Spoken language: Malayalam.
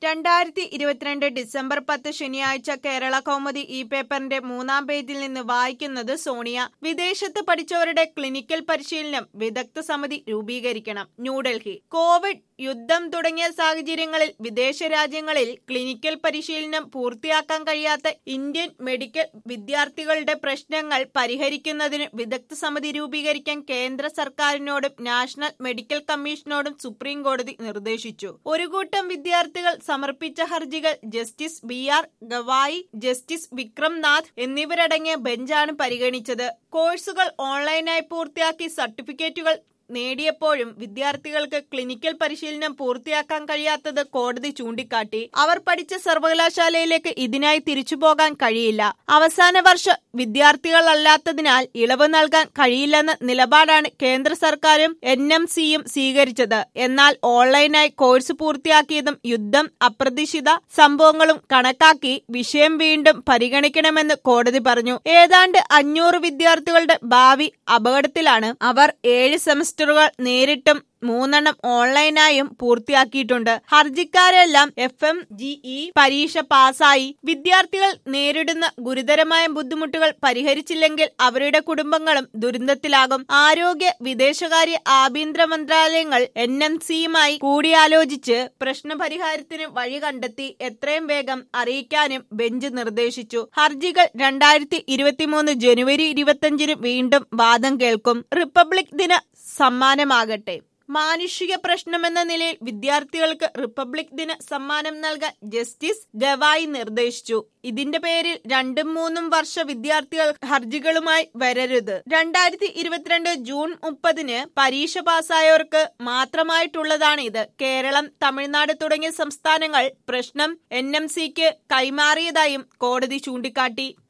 രണ്ടായിരത്തി ഇരുപത്തിരണ്ട് ഡിസംബർ പത്ത് ശനിയാഴ്ച കേരള കൗമുദി ഈ പേപ്പറിന്റെ മൂന്നാം പേജിൽ നിന്ന് വായിക്കുന്നത് സോണിയ വിദേശത്ത് പഠിച്ചവരുടെ ക്ലിനിക്കൽ പരിശീലനം വിദഗ്ധ സമിതി രൂപീകരിക്കണം ന്യൂഡൽഹി കോവിഡ് യുദ്ധം തുടങ്ങിയ സാഹചര്യങ്ങളിൽ വിദേശ രാജ്യങ്ങളിൽ ക്ലിനിക്കൽ പരിശീലനം പൂർത്തിയാക്കാൻ കഴിയാത്ത ഇന്ത്യൻ മെഡിക്കൽ വിദ്യാർത്ഥികളുടെ പ്രശ്നങ്ങൾ പരിഹരിക്കുന്നതിന് വിദഗ്ധ സമിതി രൂപീകരിക്കാൻ കേന്ദ്ര സർക്കാരിനോടും നാഷണൽ മെഡിക്കൽ കമ്മീഷനോടും സുപ്രീം കോടതി നിർദ്ദേശിച്ചു ഒരു കൂട്ടം വിദ്യാർത്ഥികൾ സമർപ്പിച്ച ഹർജികൾ justice B R Gavai justice Vikram Nath എന്നിവരടങ്ങിയ ബെഞ്ചാണ് പരിഗണിച്ചത് കോഴ്സുകൾ ഓൺലൈനായി പൂർത്തിയാക്കി സർട്ടിഫിക്കറ്റുകൾ നേടിയപ്പോഴും വിദ്യാർത്ഥികൾക്ക് ക്ലിനിക്കൽ പരിശീലനം പൂർത്തിയാക്കാൻ കഴിയാത്തത് കോടതി ചൂണ്ടിക്കാട്ടി അവർ പഠിച്ച സർവകലാശാലയിലേക്ക് ഇതിനായി തിരിച്ചു പോകാൻ കഴിയില്ല അവസാന വർഷ വിദ്യാർത്ഥികളല്ലാത്തതിനാൽ ഇളവ് നൽകാൻ കഴിയില്ലെന്ന നിലപാടാണ് കേന്ദ്ര സർക്കാരും എൻ എം സിയും സ്വീകരിച്ചത് എന്നാൽ ഓൺലൈനായി കോഴ്സ് പൂർത്തിയാക്കിയതും യുദ്ധം അപ്രതീക്ഷിത സംഭവങ്ങളും കണക്കാക്കി വിഷയം വീണ്ടും പരിഗണിക്കണമെന്ന് കോടതി പറഞ്ഞു ഏതാണ്ട് അഞ്ഞൂറ് വിദ്യാർത്ഥികളുടെ ഭാവി അപകടത്തിലാണ് അവർ ഏഴ് സെമസ്റ്ററുകൾ നേരിട്ടും മൂന്നെണ്ണം ഓൺലൈനായും പൂർത്തിയാക്കിയിട്ടുണ്ട് ഹർജിക്കാരെല്ലാം എഫ് എം ജി ഇ പരീക്ഷ പാസായി വിദ്യാർത്ഥികൾ നേരിടുന്ന ഗുരുതരമായ ബുദ്ധിമുട്ടുകൾ പരിഹരിച്ചില്ലെങ്കിൽ അവരുടെ കുടുംബങ്ങളും ദുരന്തത്തിലാകും ആരോഗ്യ വിദേശകാര്യ ആഭ്യന്തര മന്ത്രാലയങ്ങൾ എൻ എം സിയുമായി കൂടിയാലോചിച്ച് പ്രശ്നപരിഹാരത്തിന് വഴി കണ്ടെത്തി എത്രയും വേഗം അറിയിക്കാനും ബെഞ്ച് നിർദ്ദേശിച്ചു ഹർജികൾ രണ്ടായിരത്തി ഇരുപത്തിമൂന്ന് ജനുവരി ഇരുപത്തിയഞ്ചിന് വീണ്ടും വാദം കേൾക്കും റിപ്പബ്ലിക് ദിന സമ്മാനമാകട്ടെ മാനുഷിക പ്രശ്നമെന്ന നിലയിൽ വിദ്യാർത്ഥികൾക്ക് റിപ്പബ്ലിക് ദിന സമ്മാനം നൽകാൻ ജസ്റ്റിസ് ഗവായി നിർദ്ദേശിച്ചു ഇതിന്റെ പേരിൽ രണ്ടും മൂന്നും വർഷ വിദ്യാർത്ഥികൾ ഹർജികളുമായി വരരുത് രണ്ടായിരത്തി ഇരുപത്തിരണ്ട് ജൂൺ മുപ്പതിന് പരീക്ഷ പാസ്സായവർക്ക് മാത്രമായിട്ടുള്ളതാണ് ഇത് കേരളം തമിഴ്നാട് തുടങ്ങിയ സംസ്ഥാനങ്ങൾ പ്രശ്നം എൻ എം സിക്ക് കൈമാറിയതായും കോടതി ചൂണ്ടിക്കാട്ടി